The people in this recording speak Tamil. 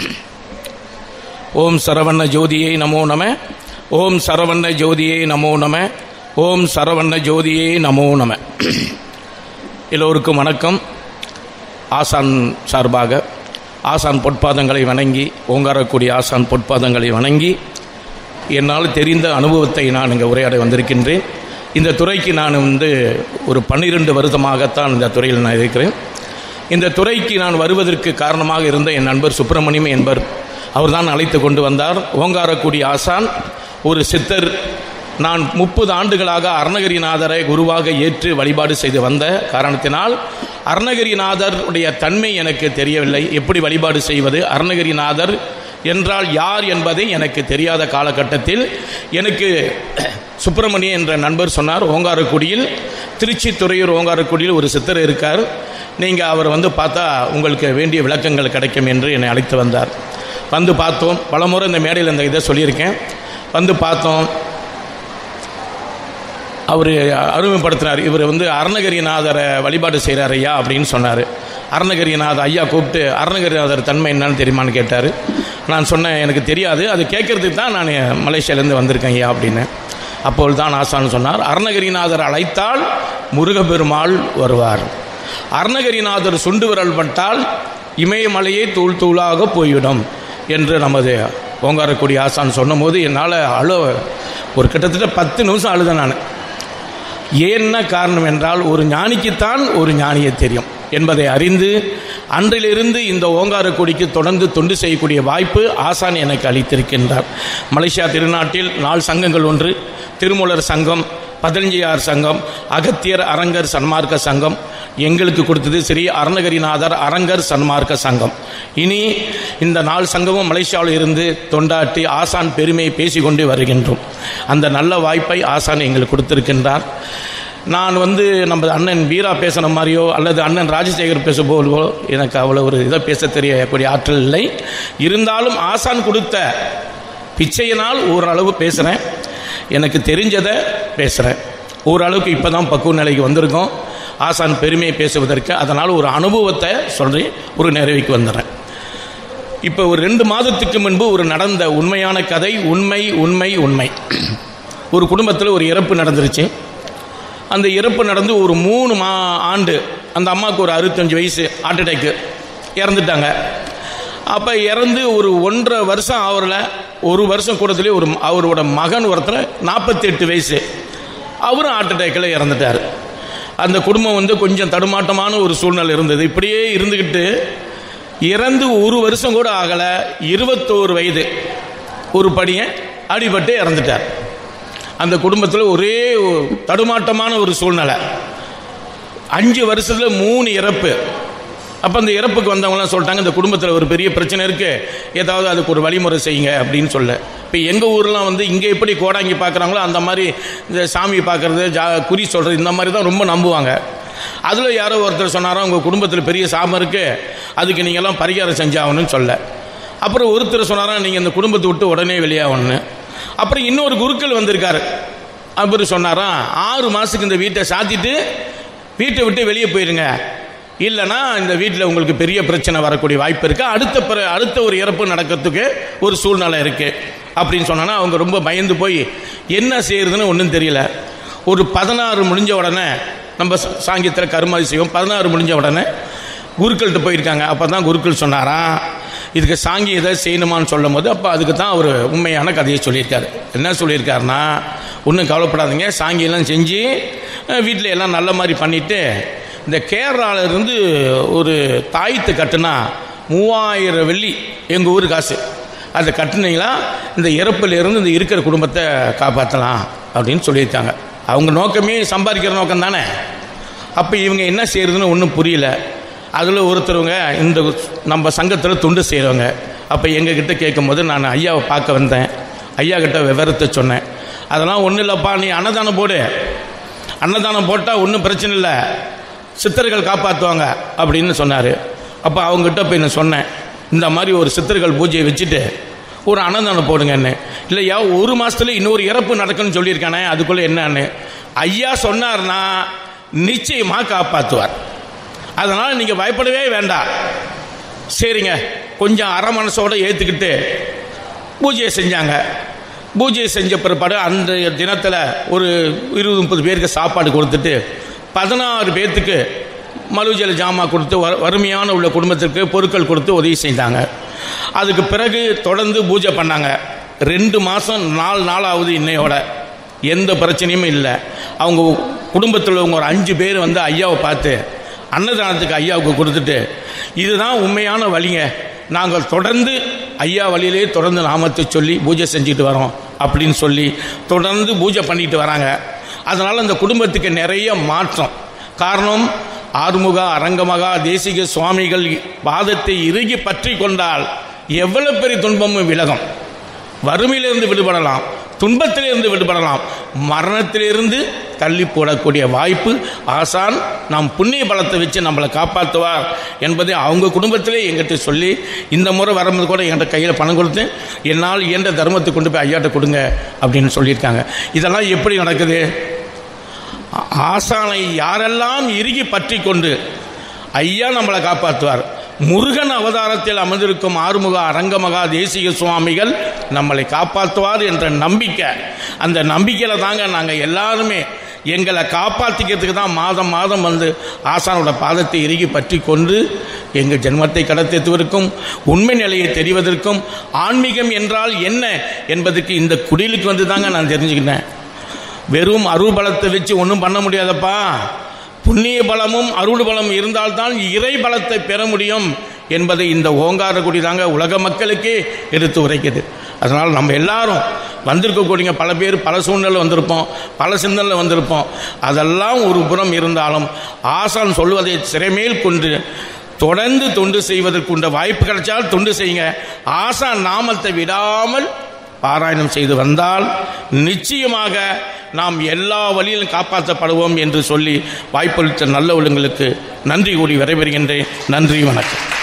ஓம் சரவண்ண ஜோதியை நமோ நம ஓம் சரவண்ண ஜோதியை நமோ நம ஓம் சரவண்ண ஜோதியை நமோ நம எல்லோருக்கும் வணக்கம் ஆசான் சார்பாக ஆசான் பொற்பாதங்களை வணங்கி ஓங்காரக்கூடிய ஆசான் பொற்பாதங்களை வணங்கி என்னால் தெரிந்த அனுபவத்தை நான் இங்கே உரையாட வந்திருக்கின்றேன் இந்த துறைக்கு நான் வந்து ஒரு பன்னிரெண்டு வருடமாகத்தான் இந்த துறையில் நான் இருக்கிறேன் இந்த துறைக்கு நான் வருவதற்கு காரணமாக இருந்த என் நண்பர் சுப்பிரமணியம் என்பவர் அவர்தான் அழைத்து கொண்டு வந்தார் ஓங்காரக்குடி ஆசான் ஒரு சித்தர் நான் முப்பது ஆண்டுகளாக அருணகிரிநாதரை குருவாக ஏற்று வழிபாடு செய்து வந்த காரணத்தினால் அருணகிரிநாதருடைய தன்மை எனக்கு தெரியவில்லை எப்படி வழிபாடு செய்வது அருணகிரிநாதர் என்றால் யார் என்பதை எனக்கு தெரியாத காலகட்டத்தில் எனக்கு சுப்பிரமணியன் என்ற நண்பர் சொன்னார் ஓங்காரக்குடியில் திருச்சி துறையூர் ஓங்காரக்குடியில் ஒரு சித்தர் இருக்கார் நீங்கள் அவர் வந்து பார்த்தா உங்களுக்கு வேண்டிய விளக்கங்கள் கிடைக்கும் என்று என்னை அழைத்து வந்தார் வந்து பார்த்தோம் பலமுறை இந்த மேடையில் இந்த இதை சொல்லியிருக்கேன் வந்து பார்த்தோம் அவர் அருமைப்படுத்தினார் இவர் வந்து அருணகிரிநாதரை வழிபாடு செய்கிறார் ஐயா அப்படின்னு சொன்னார் அருணகிரிநாத ஐயா கூப்பிட்டு அருணகிரிநாதர் தன்மை என்னன்னு தெரியுமான்னு கேட்டார் நான் சொன்னேன் எனக்கு தெரியாது அது கேட்கறதுக்கு தான் நான் மலேசியாலேருந்து வந்திருக்கேன் ஐயா அப்படின்னு அப்பொழுது தான் ஆசான் சொன்னார் அருணகிரிநாதர் அழைத்தால் முருகப்பெருமாள் வருவார் அருணகிரிநாதர் சுண்டு விரல் பட்டால் இமயமலையே தூள் தூளாக போய்விடும் என்று நமது ஓங்காரக்குடி ஆசான் சொன்னபோது என்னால் அழ ஒரு கிட்டத்தட்ட பத்து நிமிஷம் அழுதேன் நான் என்ன காரணம் என்றால் ஒரு ஞானிக்குத்தான் ஒரு ஞானியை தெரியும் என்பதை அறிந்து அன்றிலிருந்து இந்த ஓங்காரக்குடிக்கு தொடர்ந்து தொண்டு செய்யக்கூடிய வாய்ப்பு ஆசான் எனக்கு அளித்திருக்கின்றார் மலேசியா திருநாட்டில் நாலு சங்கங்கள் ஒன்று திருமூலர் சங்கம் பதஞ்சயார் சங்கம் அகத்தியர் அரங்கர் சன்மார்க்க சங்கம் எங்களுக்கு கொடுத்தது ஸ்ரீ அருணகிரிநாதர் அரங்கர் சன்மார்க்க சங்கம் இனி இந்த நாலு சங்கமும் மலேசியாவில் இருந்து தொண்டாட்டி ஆசான் பெருமையை பேசிக்கொண்டு வருகின்றோம் அந்த நல்ல வாய்ப்பை ஆசான் எங்களுக்கு கொடுத்திருக்கின்றார் நான் வந்து நம்ம அண்ணன் வீரா பேசுன மாதிரியோ அல்லது அண்ணன் ராஜசேகர் பேச போலோ எனக்கு அவ்வளோ ஒரு இதை பேச தெரியக்கூடிய ஆற்றல் இல்லை இருந்தாலும் ஆசான் கொடுத்த பிச்சையினால் ஓரளவு பேசுகிறேன் எனக்கு தெரிஞ்சதை பேசுகிறேன் ஓரளவுக்கு இப்போ தான் பக்குவ நிலைக்கு வந்திருக்கோம் ஆசான் பெருமையை பேசுவதற்கு அதனால் ஒரு அனுபவத்தை சொல்லி ஒரு நிறைவுக்கு வந்துடுறேன் இப்போ ஒரு ரெண்டு மாதத்துக்கு முன்பு ஒரு நடந்த உண்மையான கதை உண்மை உண்மை உண்மை ஒரு குடும்பத்தில் ஒரு இறப்பு நடந்துருச்சு அந்த இறப்பு நடந்து ஒரு மூணு மா ஆண்டு அந்த அம்மாவுக்கு ஒரு அறுபத்தஞ்சு வயசு ஹார்ட் அட்டாக்கு இறந்துட்டாங்க அப்போ இறந்து ஒரு ஒன்றரை வருஷம் ஆவரில் ஒரு வருஷம் கூடத்துலேயே ஒரு அவரோட மகன் ஒருத்தர் நாற்பத்தெட்டு வயசு அவரும் ஹார்ட் அட்டாக்கில் இறந்துட்டார் அந்த குடும்பம் வந்து கொஞ்சம் தடுமாட்டமான ஒரு சூழ்நிலை இருந்தது இப்படியே இருந்துக்கிட்டு இறந்து ஒரு வருஷம் கூட ஆகலை இருபத்தோரு வயது ஒரு பையன் அடிபட்டு இறந்துட்டார் அந்த குடும்பத்தில் ஒரே தடுமாட்டமான ஒரு சூழ்நிலை அஞ்சு வருஷத்தில் மூணு இறப்பு அப்போ அந்த இறப்புக்கு வந்தவங்களாம் சொல்லிட்டாங்க இந்த குடும்பத்தில் ஒரு பெரிய பிரச்சனை இருக்குது ஏதாவது அதுக்கு ஒரு வழிமுறை செய்யுங்க அப்படின்னு சொல்ல இப்போ எங்கள் ஊர்லாம் வந்து இங்கே எப்படி கோடாங்கி பார்க்குறாங்களோ அந்த மாதிரி இந்த சாமி பார்க்குறது ஜா குறி சொல்கிறது இந்த மாதிரி தான் ரொம்ப நம்புவாங்க அதில் யாரோ ஒருத்தர் சொன்னாரோ உங்கள் குடும்பத்தில் பெரிய சாபம் இருக்குது அதுக்கு நீங்கள்லாம் பரிகாரம் செஞ்சாகணும்னு சொல்ல அப்புறம் ஒருத்தர் சொன்னாரா நீங்கள் இந்த குடும்பத்தை விட்டு உடனே வெளியாகணும்னு அப்புறம் இன்னொரு குருக்கள் வந்திருக்காரு அவர் சொன்னாராம் ஆறு மாதத்துக்கு இந்த வீட்டை சாத்திட்டு வீட்டை விட்டு வெளியே போயிருங்க இல்லைனா இந்த வீட்டில் உங்களுக்கு பெரிய பிரச்சனை வரக்கூடிய வாய்ப்பு இருக்குது அடுத்த பிற அடுத்த ஒரு இறப்பு நடக்கிறதுக்கு ஒரு சூழ்நிலை இருக்குது அப்படின்னு சொன்னோன்னா அவங்க ரொம்ப பயந்து போய் என்ன செய்யறதுன்னு ஒன்றும் தெரியல ஒரு பதினாறு முடிஞ்ச உடனே நம்ம சாங்கியத்தில் கருமாதி செய்வோம் பதினாறு முடிஞ்ச உடனே குருக்கள்கிட்ட போயிருக்காங்க அப்போ தான் குருக்கள் சொன்னாராம் இதுக்கு சாங்கி எதை செய்யணுமான்னு சொல்லும் போது அப்போ அதுக்கு தான் அவர் உண்மையான கதையை சொல்லியிருக்காரு என்ன சொல்லியிருக்காருன்னா ஒன்றும் கவலைப்படாதீங்க சாங்கியெல்லாம் செஞ்சு வீட்டில் எல்லாம் நல்ல மாதிரி பண்ணிவிட்டு இந்த கேரளாவிலேருந்து ஒரு தாயத்து கட்டுனா மூவாயிரம் வெள்ளி எங்கள் ஊர் காசு அதை கட்டுனீங்களா இந்த இறப்பிலிருந்து இந்த இருக்கிற குடும்பத்தை காப்பாற்றலாம் அப்படின்னு சொல்லியிருக்காங்க அவங்க நோக்கமே சம்பாதிக்கிற நோக்கம் தானே அப்போ இவங்க என்ன செய்யறதுன்னு ஒன்றும் புரியல அதில் ஒருத்தருவங்க இந்த நம்ம சங்கத்தில் துண்டு செய்கிறவங்க அப்போ எங்ககிட்ட கேட்கும் போது நான் ஐயாவை பார்க்க வந்தேன் ஐயா கிட்ட விவரத்தை சொன்னேன் அதெல்லாம் ஒன்றும் இல்லைப்பா நீ அன்னதானம் போடு அன்னதானம் போட்டால் ஒன்றும் பிரச்சனை இல்லை சித்தர்கள் காப்பாற்றுவாங்க அப்படின்னு சொன்னார் அப்போ அவங்ககிட்ட போய் நான் சொன்னேன் இந்த மாதிரி ஒரு சித்தர்கள் பூஜையை வச்சுட்டு ஒரு அன்னதானம் போடுங்கன்னு இல்லையா ஒரு மாதத்துல இன்னொரு இறப்பு நடக்குன்னு சொல்லியிருக்கானே அதுக்குள்ளே என்னன்னு ஐயா சொன்னார்னா நிச்சயமாக காப்பாற்றுவார் அதனால் நீங்கள் பயப்படவே வேண்டாம் சரிங்க கொஞ்சம் அரை மனசோட ஏற்றுக்கிட்டு பூஜையை செஞ்சாங்க பூஜையை செஞ்ச பிற்பாடு அந்த தினத்தில் ஒரு இருபது முப்பது பேருக்கு சாப்பாடு கொடுத்துட்டு பதினாறு பேர்த்துக்கு மலுஜல ஜாமா கொடுத்து வ வறுமையான உள்ள குடும்பத்திற்கு பொருட்கள் கொடுத்து உதவி செய்தாங்க அதுக்கு பிறகு தொடர்ந்து பூஜை பண்ணாங்க ரெண்டு மாதம் நாலு நாளாவது இன்னையோட எந்த பிரச்சனையும் இல்லை அவங்க குடும்பத்தில் உள்ளவங்க ஒரு அஞ்சு பேர் வந்து ஐயாவை பார்த்து அன்னதானத்துக்கு ஐயாவுக்கு கொடுத்துட்டு இதுதான் உண்மையான வழிங்க நாங்கள் தொடர்ந்து ஐயா வழியிலே தொடர்ந்து நாமத்தை சொல்லி பூஜை செஞ்சுட்டு வரோம் அப்படின்னு சொல்லி தொடர்ந்து பூஜை பண்ணிட்டு வராங்க அதனால் அந்த குடும்பத்துக்கு நிறைய மாற்றம் காரணம் ஆறுமுக அரங்கமகா தேசிக சுவாமிகள் பாதத்தை இறுகி பற்றி கொண்டால் எவ்வளவு பெரிய துன்பமும் விலகும் வறுமையிலிருந்து விடுபடலாம் துன்பத்திலிருந்து விடுபடலாம் மரணத்திலிருந்து தள்ளி போடக்கூடிய வாய்ப்பு ஆசான் நாம் புண்ணிய பலத்தை வச்சு நம்மளை காப்பாற்றுவார் என்பதை அவங்க குடும்பத்திலே எங்கிட்ட சொல்லி இந்த முறை வரும்போது கூட என்கிட்ட கையில் பணம் கொடுத்து என்னால் இயன்ற தர்மத்தை கொண்டு போய் ஐயாட்ட கொடுங்க அப்படின்னு சொல்லியிருக்காங்க இதெல்லாம் எப்படி நடக்குது ஆ- ஆசானை யாரெல்லாம் இறுகி பற்றி கொண்டு ஐயா நம்மளை காப்பாற்றுவார் முருகன் அவதாரத்தில் அமர்ந்திருக்கும் ஆறுமுக அரங்கமகா தேசிக சுவாமிகள் நம்மளை காப்பாற்றுவார் என்ற நம்பிக்கை அந்த நம்பிக்கையில் தாங்க நாங்கள் எல்லாருமே எங்களை காப்பாற்றிக்கிறதுக்கு தான் மாதம் மாதம் வந்து ஆசானோட பாதத்தை இறுகி பற்றி கொண்டு எங்கள் ஜென்மத்தை கடத்தெத்துவதற்கும் உண்மை நிலையை தெரிவதற்கும் ஆன்மீகம் என்றால் என்ன என்பதற்கு இந்த குடிலுக்கு வந்து தாங்க நான் தெரிஞ்சுக்கிட்டேன் வெறும் அருள் பலத்தை வச்சு ஒன்றும் பண்ண முடியாதப்பா புண்ணிய பலமும் அருள் பலம் இருந்தால்தான் இறை பலத்தை பெற முடியும் என்பதை இந்த ஓங்கார குடி தாங்க உலக மக்களுக்கே எடுத்து உரைக்குது அதனால் நம்ம எல்லாரும் வந்திருக்கக்கூடிய பல பேர் பல சூழ்நிலை வந்திருப்போம் பல சிந்தனையில் வந்திருப்போம் அதெல்லாம் ஒரு புறம் இருந்தாலும் ஆசான் சொல்வதை சிறைமேல் கொண்டு தொடர்ந்து தொண்டு செய்வதற்குண்ட வாய்ப்பு கிடைச்சால் தொண்டு செய்யுங்க ஆசான் நாமத்தை விடாமல் பாராயணம் செய்து வந்தால் நிச்சயமாக நாம் எல்லா வழியிலும் காப்பாற்றப்படுவோம் என்று சொல்லி வாய்ப்பளித்த நல்ல உள்ளங்களுக்கு நன்றி கூறி விடைபெறுகின்றேன் நன்றி வணக்கம்